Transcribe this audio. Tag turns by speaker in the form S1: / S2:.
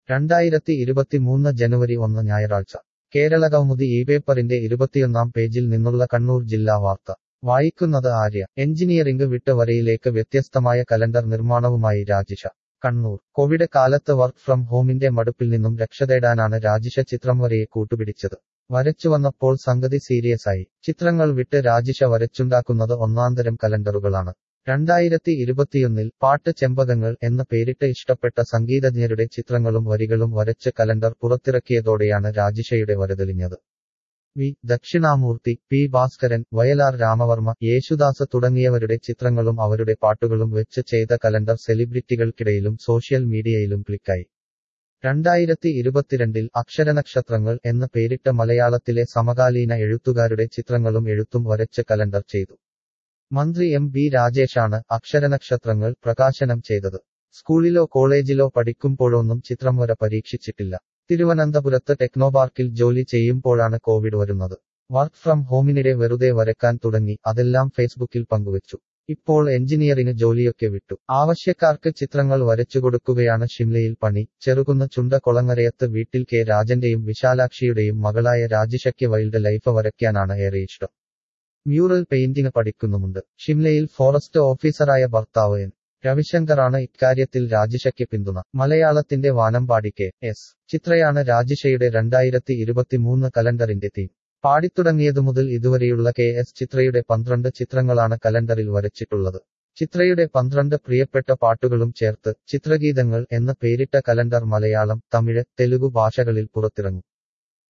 S1: രണ്ടായിരത്തി ഇരുപത്തിമൂന്ന് ജനുവരി ഒന്ന് ഞായറാഴ്ച കേരള കൗമുദി ഈ പേപ്പറിന്റെ ഇരുപത്തിയൊന്നാം പേജിൽ നിന്നുള്ള കണ്ണൂർ ജില്ലാ വാർത്ത വായിക്കുന്നത് ആര്യ എഞ്ചിനീയറിംഗ് വിട്ട് വരയിലേക്ക് വ്യത്യസ്തമായ കലണ്ടർ നിർമ്മാണവുമായി രാജിഷ കണ്ണൂർ കോവിഡ് കാലത്ത് വർക്ക് ഫ്രം ഹോമിന്റെ മടുപ്പിൽ നിന്നും രക്ഷതേടാനാണ് രാജിഷ ചിത്രം വരയെ കൂട്ടുപിടിച്ചത് വരച്ചു വന്നപ്പോൾ സംഗതി സീരിയസ് ആയി ചിത്രങ്ങൾ വിട്ട് രാജിഷ വരച്ചുണ്ടാക്കുന്നത് ഒന്നാന്തരം കലണ്ടറുകളാണ് രണ്ടായിരത്തി ഇരുപത്തിയൊന്നിൽ പാട്ട് ചെമ്പകങ്ങൾ എന്ന പേരിട്ട് ഇഷ്ടപ്പെട്ട സംഗീതജ്ഞരുടെ ചിത്രങ്ങളും വരികളും വരച്ച് കലണ്ടർ പുറത്തിറക്കിയതോടെയാണ് രാജിഷയുടെ വരതെളിഞ്ഞത് വി ദക്ഷിണാമൂർത്തി പി ഭാസ്കരൻ വയലാർ രാമവർമ്മ യേശുദാസ് തുടങ്ങിയവരുടെ ചിത്രങ്ങളും അവരുടെ പാട്ടുകളും വെച്ച് ചെയ്ത കലണ്ടർ സെലിബ്രിറ്റികൾക്കിടയിലും സോഷ്യൽ മീഡിയയിലും ക്ലിക്കായി രണ്ടായിരത്തി ഇരുപത്തിരണ്ടിൽ അക്ഷരനക്ഷത്രങ്ങൾ എന്ന പേരിട്ട മലയാളത്തിലെ സമകാലീന എഴുത്തുകാരുടെ ചിത്രങ്ങളും എഴുത്തും വരച്ച് കലണ്ടർ ചെയ്തു മന്ത്രി എം ബി രാജേഷാണ് അക്ഷരനക്ഷത്രങ്ങൾ പ്രകാശനം ചെയ്തത് സ്കൂളിലോ കോളേജിലോ പഠിക്കുമ്പോഴൊന്നും ചിത്രം വര പരീക്ഷിച്ചിട്ടില്ല തിരുവനന്തപുരത്ത് ടെക്നോപാർക്കിൽ ജോലി ചെയ്യുമ്പോഴാണ് കോവിഡ് വരുന്നത് വർക്ക് ഫ്രം ഹോമിനിടെ വെറുതെ വരക്കാൻ തുടങ്ങി അതെല്ലാം ഫേസ്ബുക്കിൽ പങ്കുവച്ചു ഇപ്പോൾ എഞ്ചിനീയറിംഗ് ജോലിയൊക്കെ വിട്ടു ആവശ്യക്കാർക്ക് ചിത്രങ്ങൾ വരച്ചുകൊടുക്കുകയാണ് ഷിംലയിൽ പണി ചെറുകുന്ന ചുണ്ട കൊളങ്ങരയത്ത് വീട്ടിൽ കെ രാജന്റെയും വിശാലാക്ഷിയുടെയും മകളായ രാജിഷയ്ക്ക് വൈൽഡ് ലൈഫ് വരയ്ക്കാനാണ് ഏറെ ഇഷ്ടം മ്യൂറൽ പെയിന്റിംഗ് പഠിക്കുന്നുമുണ്ട് ഷിംലയിൽ ഫോറസ്റ്റ് ഓഫീസറായ ഭർത്താവ് എൻ രവിശങ്കറാണ് ഇക്കാര്യത്തിൽ രാജിഷയ്ക്ക് പിന്തുണ മലയാളത്തിന്റെ വാനമ്പാടി കെ എസ് ചിത്രയാണ് രാജിഷയുടെ രണ്ടായിരത്തി ഇരുപത്തിമൂന്ന് കലണ്ടറിന്റെ തീം പാടിത്തുടങ്ങിയതു മുതൽ ഇതുവരെയുള്ള കെ എസ് ചിത്രയുടെ പന്ത്രണ്ട് ചിത്രങ്ങളാണ് കലണ്ടറിൽ വരച്ചിട്ടുള്ളത് ചിത്രയുടെ പന്ത്രണ്ട് പ്രിയപ്പെട്ട പാട്ടുകളും ചേർത്ത് ചിത്രഗീതങ്ങൾ എന്ന പേരിട്ട കലണ്ടർ മലയാളം തമിഴ് തെലുഗു ഭാഷകളിൽ പുറത്തിറങ്ങും